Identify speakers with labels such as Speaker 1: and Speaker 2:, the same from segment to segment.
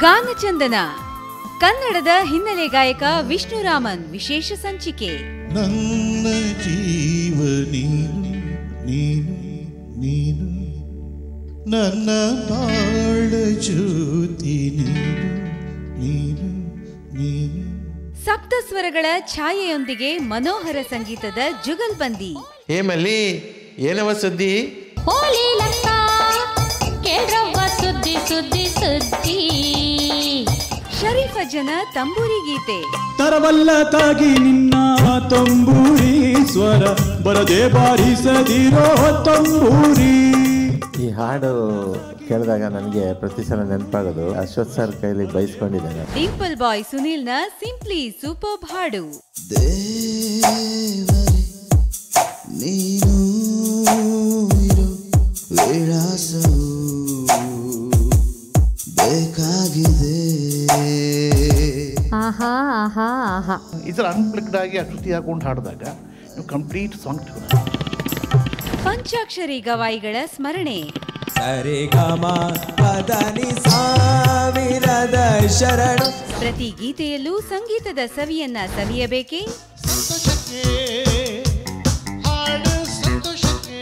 Speaker 1: ಗಾನಚಂದನ ಕನ್ನಡದ ಹಿನ್ನೆಲೆ ಗಾಯಕ ವಿಷ್ಣುರಾಮನ್ ವಿಶೇಷ ಸಂಚಿಕೆ
Speaker 2: ನನ್ನ ಜೀವ ನೀನು ನೀನು ನೀನು ನನ್ನ ಬಾಳ ಜ್ಯೋತಿ ನೀನು ನೀನು ನೀನು
Speaker 1: ಸಪ್ತ ಸ್ವರಗಳ ಛಾಯೆಯೊಂದಿಗೆ ಮನೋಹರ ಸಂಗೀತದ ಜುಗಲ್ಬಂದಿ
Speaker 3: ಏ ಮಲ್ಲಿ ಏನವ ಸುದ್ದಿ
Speaker 4: ಹೋಲಿ ಲಕ್ಕ ಕೇಳ್ರವ್ವ ಸುದ್ದಿ ಸುದ್ದಿ ಸುದ್ದಿ
Speaker 1: ಶರೀಫ ಜನ ತಂಬೂರಿ ಗೀತೆ
Speaker 5: ತರವಲ್ಲ ತಾಗಿ ನಿನ್ನ ತಂಬೂರಿ ಸ್ವರ ಬರದೆ ಬಾರಿಸದಿರೋ ತಂಬೂರಿ
Speaker 6: ಈ ಹಾಡು ಕೇಳಿದಾಗ ನನಗೆ ಪ್ರತಿ ಸಲ ನೆನಪಾಗೋದು ಅಶ್ವಥ್ ಸರ್ ಕೈಲಿ ಬೈಸ್ಕೊಂಡಿದ್ದೇನೆ
Speaker 1: ಡಿಂಪಲ್ ಬಾಯ್ ಸುನೀಲ್ನ ಸಿಂಪ್ಲಿ ಸೂಪರ್ ಹಾಡು
Speaker 2: ದೇವರೇ ನೀನು ಇರೋ ವಿಳಾಸವು ಬೇಕಾಗಿದೆ
Speaker 4: ಆಹಾ ಆಹಾ ಆಹಾ
Speaker 7: ಇದರ ಅನ್ಪ್ಲಗ್ಡ್ ಆಗಿ ಆ ಶ್ರುತಿ ಹಾಕೊಂಡು ಹಾಡಿದಾಗ ನೀವು ಕಂಪ್ಲೀಟ್ ಸಾಂಗ್
Speaker 1: ಪಂಚಾಕ್ಷರಿ ಗವಾಯಿಗಳ ಸ್ಮರಣೆ
Speaker 8: ಸರಿ ಗಮ ಪದನಿ ಸಾವಿರದ ಶರಣು
Speaker 1: ಪ್ರತಿ ಗೀತೆಯಲ್ಲೂ ಸಂಗೀತದ ಸವಿಯನ್ನ ಸವಿಯಬೇಕೇ
Speaker 2: ಸಂತೋಷಕ್ಕೆ ಹಾಡು ಸಂತೋಷಕ್ಕೆ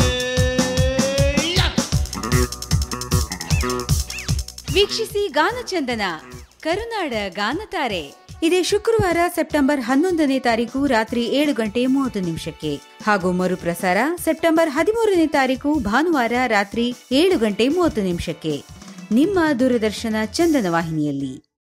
Speaker 1: ವೀಕ್ಷಿಸಿ ಗಾನಚಂದನ ಕರುನಾಡ ಗಾನತಾರೆ ಇದೇ ಶುಕ್ರವಾರ ಸೆಪ್ಟೆಂಬರ್ ಹನ್ನೊಂದನೇ ತಾರೀಕು ರಾತ್ರಿ ಏಳು ಗಂಟೆ ಮೂವತ್ತು ನಿಮಿಷಕ್ಕೆ ಹಾಗೂ ಮರುಪ್ರಸಾರ ಸೆಪ್ಟೆಂಬರ್ ಹದಿಮೂರನೇ ತಾರೀಕು ಭಾನುವಾರ ರಾತ್ರಿ ಏಳು ಗಂಟೆ ಮೂವತ್ತು ನಿಮಿಷಕ್ಕೆ ನಿಮ್ಮ ದೂರದರ್ಶನ ಚಂದನ ವಾಹಿನಿಯಲ್ಲಿ